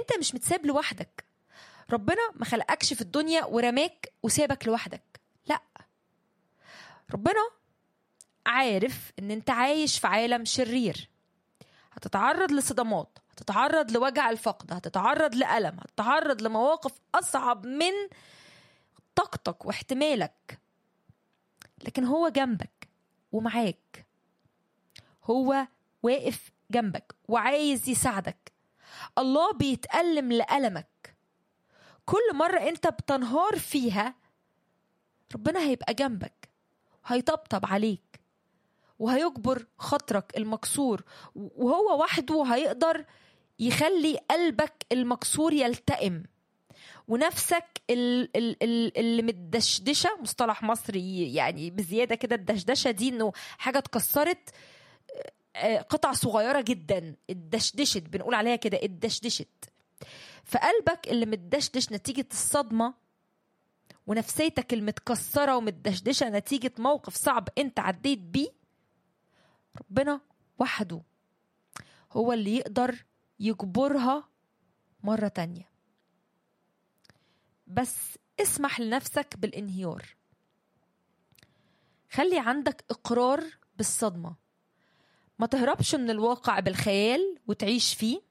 انت مش متساب لوحدك ربنا ما خلقكش في الدنيا ورماك وسابك لوحدك لا ربنا عارف ان انت عايش في عالم شرير هتتعرض لصدمات هتتعرض لوجع الفقد هتتعرض لألم هتتعرض لمواقف أصعب من طاقتك واحتمالك لكن هو جنبك ومعاك هو واقف جنبك وعايز يساعدك الله بيتألم لألمك كل مرة انت بتنهار فيها ربنا هيبقى جنبك وهيطبطب عليك وهيجبر خاطرك المكسور وهو وحده هيقدر يخلي قلبك المكسور يلتئم ونفسك ال- ال- ال- اللي متدشدشه مصطلح مصري يعني بزياده كده الدشدشه دي انه حاجه اتكسرت آه، قطع صغيره جدا اتدشدشت بنقول عليها كده اتدشدشت فقلبك اللي متدشدش نتيجه الصدمه ونفسيتك المتكسره ومتدشدشه نتيجه موقف صعب انت عديت بيه ربنا وحده هو اللي يقدر يجبرها مرة تانية بس اسمح لنفسك بالانهيار خلي عندك إقرار بالصدمة ما تهربش من الواقع بالخيال وتعيش فيه